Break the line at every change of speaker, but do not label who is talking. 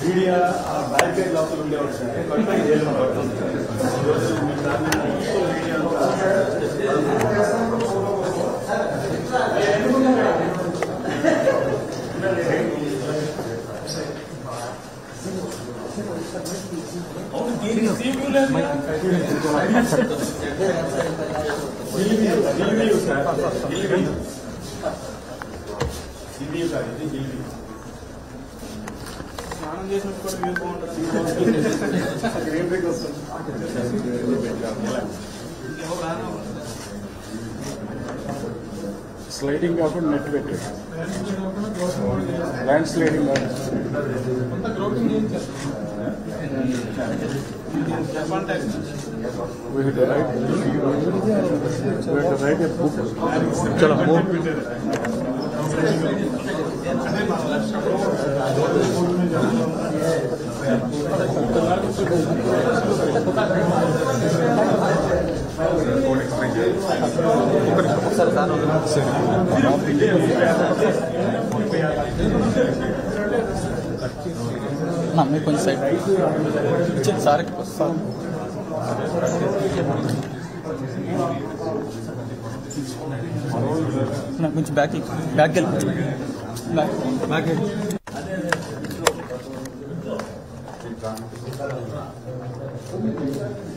Media ఆ barricade లోపల ఉండేవాడు సార్ కొట్టడం జైలు పడుతుంది ఈరోజు మీ దాని మీడియా అవును దీనికి సీపీ లేదు గిల్లీవ్ గిల్లీవ్ సార్ గిల్లీవ్ గిల్లీవ్ సార్ ఇది గిల్లీవ్ స్నానం చేసినప్పుడు కూడా వ్యూ బాగుంటుంది గ్రీన్ బ్రేక్ వస్తుంది ఎవరు రానా
స్లైడింగ్ కాకుండా నెట్ పెట్టాడు land sliding
Japan tax
We had to write, we had to write a book. చలో move.
నా మీరు కొంచెం సైడ్ ఇచ్చేది సార్ సార్ నా కొంచెం బ్యాక్ బ్యాక్ వెళ్ళి బ్యాక్ బ్యాక్ వెళ్ళి
Thank